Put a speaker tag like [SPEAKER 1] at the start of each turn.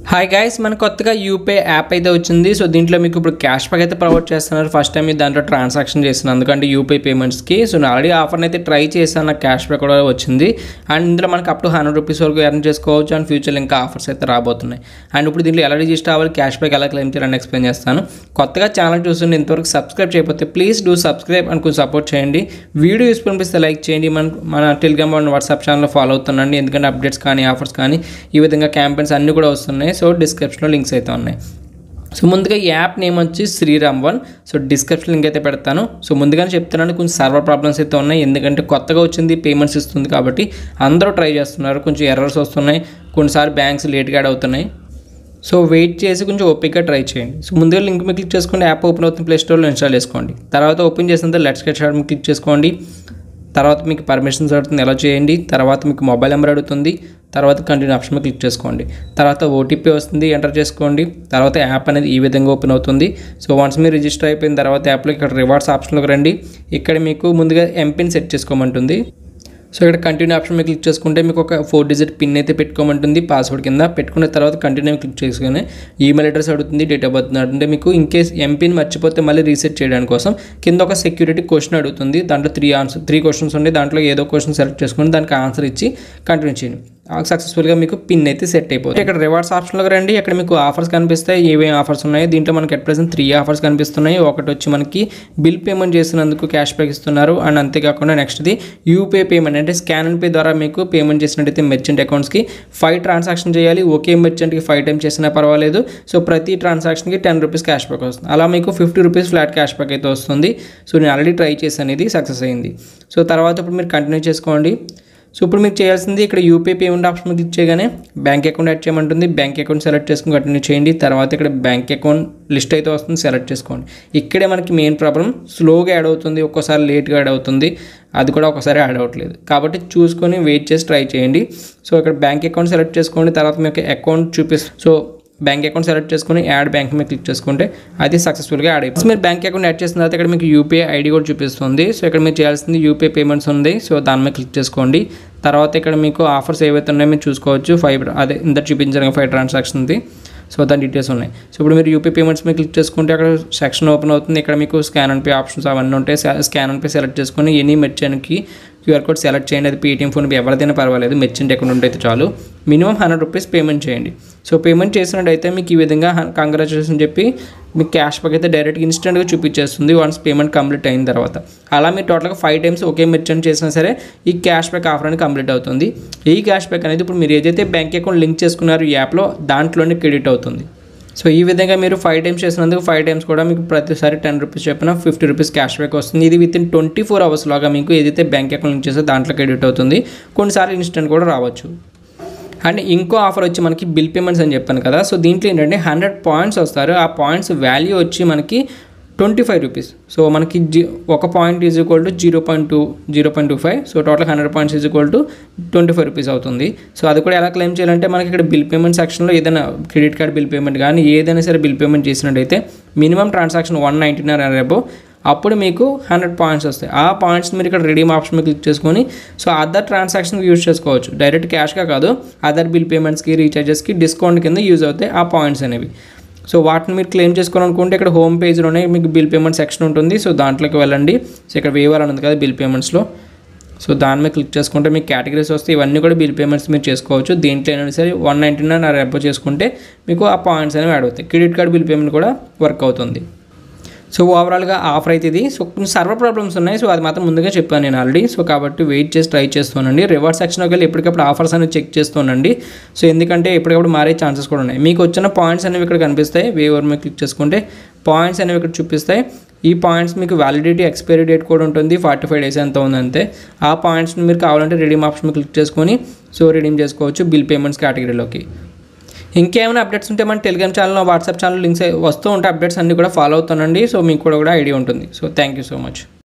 [SPEAKER 1] hi guys మన కొత్తగా యూపే app అయితే వచ్చింది సో దీంట్లో మీకు ఇప్పుడు క్యాష్ బ్యాక్ అయితే ప్రొవైడ్ చేస్తున్నారు ఫస్ట్ టైం మీరు దాంట్లో ట్రాన్సాక్షన్ చేసిన అందుకంటే యూపీ పేమెంట్స్కి సో నేను ఆల్రెడీ ఆఫర్ని అయితే ట్రై చేశాను నాకు క్యాష్ బ్యాక్ కూడా వచ్చింది అండ్ ఇందులో మనకి అప్ టు హండ్రెడ్ రూపీస్ వరకు ఎర్న్ చేసుకోవచ్చు అండ్ ఫ్యూచర్లో ఇంకా ఆఫర్స్ అయితే రాబోతున్నాయి అండ్ ఇప్పుడు దీంట్లో ఎలా రిజిస్టర్ అవ్వాలి క్యాష్ బ్యాక్ ఎలా క్లెయిమ్ చేయాలని ఎక్స్ప్లెయిన్ చేస్తాను కొత్తగా ఛానల్ చూస్తుంటే ఇంతవరకు సబ్స్క్రైబ్ చేయకపోతే ప్లీజ్ డూ సబ్స్క్రైబ్ అండ్ కొంచెం సపోర్ట్ చేయండి వీడియో యూస్ఫుల్ అనిపిస్తే లైక్ చేయండి మన మన టెలిగ్రామ్ అండ్ వాట్సాప్ ఛానల్లో ఫాలో అవుతుండండి ఎందుకంటే అప్డేట్స్ కానీ ఆఫర్స్ కానీ ఈ విధంగా క్యాంపెయిన్స్ అన్నీ కూడా వస్తున్నాయి సో డిస్క్రిప్షన్లో లింక్స్ అయితే ఉన్నాయి సో ముందుగా ఈ యాప్ నేమ్ వచ్చి Sriram one so description link అయితే పెడతాను సో ముందుగానే చెప్తున్నాను కొంచెం సర్వర్ ప్రాబ్లమ్స్ అయితే ఉన్నాయి ఎందుకంటే కొత్తగా వచ్చింది పేమెంట్స్ ఇస్తుంది కాబట్టి అందరూ ట్రై చేస్తున్నారు కొంచెం ఎర్రర్స్ వస్తున్నాయి కొన్నిసార్లు బ్యాంక్స్ లేట్గా యాడ్ అవుతున్నాయి సో వెయిట్ చేసి కొంచెం ఓపిక్గా ట్రై చేయండి సో ముందుగా లింక్ మీద క్లిక్ చేసుకోండి యాప్ ఓపెన్ అవుతుంది ప్లే స్టోర్లో ఇన్స్టాల్ చేసుకోండి తర్వాత ఓపెన్ చేసిన తర్వాత లెట్స్ గెట్ స్టార్ట్ మీద క్లిక్ చేసుకోండి తర్వాత మీకు పర్మిషన్స్ అడుగుతుంది ఎలా చేయండి తర్వాత మీకు మొబైల్ నెంబర్ అడుగుతుంది తర్వాత కంటిన్యూ ఆప్షన్ మీద క్లిక్ చేసుకోండి తర్వాత ఓటీపీ వస్తుంది ఎంటర్ చేసుకోండి తర్వాత యాప్ అనేది ఈ విధంగా ఓపెన్ అవుతుంది సో వన్స్ మీరు రిజిస్టర్ అయిపోయిన తర్వాత యాప్లో ఇక్కడ రివార్డ్స్ ఆప్షన్లోకి రండి ఇక్కడ మీకు ముందుగా ఎంపిన్ సెట్ చేసుకోమంటుంది సో ఇక్కడ కంటిన్యూ ఆప్షన్ మీద క్లిక్ చేసుకుంటే మీకు ఒక ఫోర్ డిజిట్ పిన్ అయితే పెట్టుకోమంటుంది పాస్వర్డ్ కింద పెట్టుకున్న తర్వాత కంటిన్యూ క్లిక్ చేసుకుని ఈమెయిల్ అడ్రస్ అడుగుతుంది డేట్ ఆఫ్ బర్త్ అంటే మీకు ఇన్ కేస్ ఎంపిన్ మర్చిపోతే మళ్ళీ రీసెట్ చేయడానికి కోసం కింద ఒక సెక్యూరిటీ క్వశ్చన్ అడుగుతుంది దాంట్లో త్రీ ఆన్సర్ త్రీ క్వశ్చన్స్ ఉండే దాంట్లో ఏదో క్వశ్చన్ సెలెక్ట్ చేసుకుని దానికి ఆన్సర్ ఇచ్చి కంటిన్యూ చేయండి సక్సెస్ఫుల్గా మీకు పిన్ అయితే సెట్ అయిపోతుంది ఇక్కడ రివార్డ్స్ ఆప్షన్లోకి రండి ఇక్కడ మీకు ఆఫర్స్ కనిపిస్తాయి ఏమేమి ఆఫర్స్ ఉన్నాయి దీంట్లో మనకి అట్ ప్రెసెంట్ త్రీ ఆఫర్స్ కనిపిస్తున్నాయి ఒకటి వచ్చి మనకి బిల్ పేమెంట్ చేసినందుకు క్యాష్ బ్యాక్ ఇస్తున్నారు అండ్ అంతేకాకుండా నెక్స్ట్ది యూపే పేమెంట్ అంటే స్కాన్ అండ్ పే ద్వారా మీకు పేమెంట్ చేసినట్టయితే మెర్చెంట్ అకౌంట్స్కి ఫైవ్ ట్రాన్సాక్షన్ చేయాలి ఒకే మెర్చెంట్కి ఫైవ్ టైమ్స్ చేసినా పర్వాలేదు సో ప్రతి ట్రాన్సాక్షన్కి టెన్ రూపీస్ క్యాష్ బ్యాక్ వస్తుంది అలా మీకు fifty rupees flat cashback అయితే వస్తుంది సో నేను ఆల్రెడీ ట్రై చేశాను ఇది సక్సెస్ అయింది సో తర్వాత ఇప్పుడు మీరు కంటిన్యూ చేసుకోండి సో ఇప్పుడు మీరు చేయాల్సింది ఇక్కడ యూపీఐ పేమెంట్ ఆప్షన్ మీద క్లిక్ చేయగానే బ్యాంక్ అకౌంట్ యాడ్ చేయమంటుంది బ్యాంక్ అకౌంట్ సెలెక్ట్ చేసుకుని కంటిన్యూ చేయండి తర్వాత ఇక్కడ బ్యాంక్ అకౌంట్ లిస్ట్ అయితే వస్తుంది సెలెక్ట్ చేసుకోండి ఇక్కడే మనకి మెయిన్ ప్రాబ్లం స్లోగా యాడ్ అవుతుంది ఒక్కోసారి లేట్గా యాడ్ అవుతుంది అది కూడా ఒకసారి యాడ్ అవ్వట్లేదు కాబట్టి చూసుకొని వెయిట్ చేసి ట్రై చేయండి సో ఇక్కడ బ్యాంక్ అకౌంట్ సెలెక్ట్ చేసుకోండి తర్వాత మీకు అకౌంట్ చూపిస్తుంది సో బ్యాంక్ అకౌంట్ సెలెక్ట్ చేసుకుని యాడ్ బ్యాంక్ మీద క్లిక్ చేసుకుంటే అది సక్సెస్ఫుల్గా యాడ్ అయిపోతుంది మీరు బ్యాంక్ అకౌంట్ యాడ్ చేసిన తర్వాత ఇక్కడ మీకు యూపీఐ ఐడి కూడా చూపిస్తుంది సో ఇక్కడ మీరు చేయాల్సింది యూపీఐ పేమెంట్స్ ఉంది సో దాని మీద క్లిక్ చేసుకోండి తర్వాత ఇక్కడ మీకు ఆఫర్స్ ఏవైతే ఉన్నాయో మీరు చూసుకోవచ్చు ఫైవ్ అదే ఇంత చూపించారు ఫైవ్ ట్రాన్సాక్షన్ది సో దాని డీటెయిల్స్ ఉన్నాయి సో ఇప్పుడు మీరు యూపీ పేమెంట్స్ మీద క్లిక్ చేసుకుంటే అక్కడ సెక్షన్ ఓపెన్ అవుతుంది ఇక్కడ మీకు స్కాన్ అండ్ పే ఆప్షన్స్ అవన్నీ ఉంటాయి స్కాన్ అండ్ పే సెలెక్ట్ చేసుకొని ఎనీ మెర్చెంట్కి క్యూఆర్ కోడ్ సెలెక్ట్ చేయండి అది పేటీఎం ఫోన్ ఎవరిదైనా పర్వాలేదు మెర్చెంట్ అకౌంట్ ఉంటే చాలు మినిమం హండ్రెడ్ రూపీస్ పేమెంట్ చేయండి సో పేమెంట్ చేసినట్టయితే మీకు ఈ విధంగా కంగ్రాచులేషన్ చెప్పి మీకు క్యాష్ బ్యాక్ అయితే డైరెక్ట్గా ఇన్స్టెంట్గా చూపించేస్తుంది వన్స్ పేమెంట్ కంప్లీట్ అయిన తర్వాత అలా మీరు టోటల్గా ఫైవ్ టైమ్స్ ఒకే మెర్చెంట్ చేసినా సరే ఈ క్యాష్ బ్యాక్ ఆఫర్ అనేది కంప్లీట్ అవుతుంది ఈ క్యాష్ బ్యాక్ అనేది ఇప్పుడు మీరు ఏదైతే బ్యాంక్ అకౌంట్ లింక్ చేసుకున్నారో ఈ యాప్లో దాంట్లోనే క్రెడిట్ అవుతుంది సో ఈ విధంగా మీరు ఫైవ్ టైమ్స్ చేసినందుకు ఫైవ్ టైమ్స్ కూడా మీకు ప్రతిసారి టెన్ రూపీస్ చెప్పిన ఫిఫ్టీ రూపీస్ క్యాష్ బ్యాక్ వస్తుంది ఇది within twenty four hours లాగా మీకు ఏదైతే బ్యాంక్ అకౌంట్ లింక్ చేస్తే దాంట్లో క్రెడిట్ అవుతుంది కొన్నిసార్లు ఇన్స్టెంట్ కూడా రావచ్చు అండ్ ఇంకో ఆఫర్ వచ్చి మనకి బిల్ పేమెంట్స్ అని చెప్పాను కదా సో దీంట్లో ఏంటంటే హండ్రెడ్ పాయింట్స్ వస్తారు ఆ పాయింట్స్ వాల్యూ వచ్చి మనకి ట్వంటీ ఫైవ్ రూపీస్ సో మనకి జీ ఒక point is equal to zero point two zero point two five so total hundred points is equal to twenty five rupees అవుతుంది సో అది కూడా ఎలా క్లెయిమ్ చేయాలంటే మనకి ఇక్కడ బిల్ పేమెంట్ సెక్షన్లో ఏదైనా క్రెడిట్ కార్డ్ బిల్ పేమెంట్ కానీ ఏదైనా సరే బిల్ పేమెంట్ చేసినట్టయితే minimum transaction one ninety nine రేపు అప్పుడు మీకు హండ్రెడ్ పాయింట్స్ వస్తాయి ఆ పాయింట్స్ మీరు ఇక్కడ రెడీమ్ ఆప్షన్ మీద క్లిక్ చేసుకొని సో అదర్ ట్రాన్సాక్షన్కి యూజ్ చేసుకోవచ్చు డైరెక్ట్ క్యాష్గా కాదు అదర్ బిల్ పేమెంట్స్కి రీఛార్జెస్కి డిస్కౌంట్ కింద యూజ్ అవుతాయి ఆ పాయింట్స్ అనేవి సో వాటిని మీరు క్లెయిమ్ చేసుకోవాలనుకుంటే ఇక్కడ హోమ్ పేజ్లోనే మీకు బిల్ పేమెంట్ సెక్షన్ ఉంటుంది సో దాంట్లోకి వెళ్ళండి సో ఇక్కడ వేవర్ అని ఉంది కదా బిల్ పేమెంట్స్లో సో దాని మీద క్లిక్ చేసుకుంటే మీకు కేటగిరీస్ వస్తే ఇవన్నీ కూడా బిల్ పేమెంట్స్ మీరు చేసుకోవచ్చు దీంట్లో అయినా సరే వన్ నైంటీ నైన్ రెబ్బో చేసుకుంటే మీకు ఆ పాయింట్స్ అనేవి యాడ్ అవుతాయి క్రెడిట్ కార్డ్ బిల్ పేమెంట్ కూడా వర్క్ అవుతుంది సో ఓవరాల్గా ఆఫర్ అయితే ఇది సో కొన్ని సర్వర్ ప్రాబ్లమ్స్ ఉన్నాయి సో అది మాత్రం ముందుగా చెప్పాను నేను ఆల్రెడీ సో కాబట్టి వెయిట్ చేసి ట్రై చేస్తానండి రివర్స్ సెక్షన్కి వెళ్ళి ఎప్పటికప్పుడు ఆఫర్స్ అనేవి చెక్ చేస్తానండి సో ఎందుకంటే ఎప్పటికప్పుడు మారే ఛాన్సెస్ కూడా ఉన్నాయి మీకు వచ్చిన పాయింట్స్ అనేవి ఇక్కడ కనిపిస్తాయి వేవర్ మీద క్లిక్ చేసుకుంటే పాయింట్స్ అనేవి ఇక్కడ చూపిస్తాయి ఈ పాయింట్స్ మీకు వ్యాలిడిటీ ఎక్స్పైరీ డేట్ కూడా ఉంటుంది ఫార్టీ ఫైవ్ డేస్ ఎంత ఉందంతే ఆ పాయింట్స్ని మీరు కావాలంటే రిడీమ్ ఆప్షన్ మీద క్లిక్ చేసుకొని సో రిడీమ్ చేసుకోవచ్చు బిల్ పేమెంట్స్ కేటగిరీలోకి ఇంకేమైనా అప్డేట్స్ ఉంటే మన Telegram channel WhatsApp channel links వస్తూ ఉంటే అప్డేట్స్ అన్నీ కూడా ఫాలో అవుతానండి సో మీకు కూడా కూడా ఐడియా ఉంటుంది so thank you so much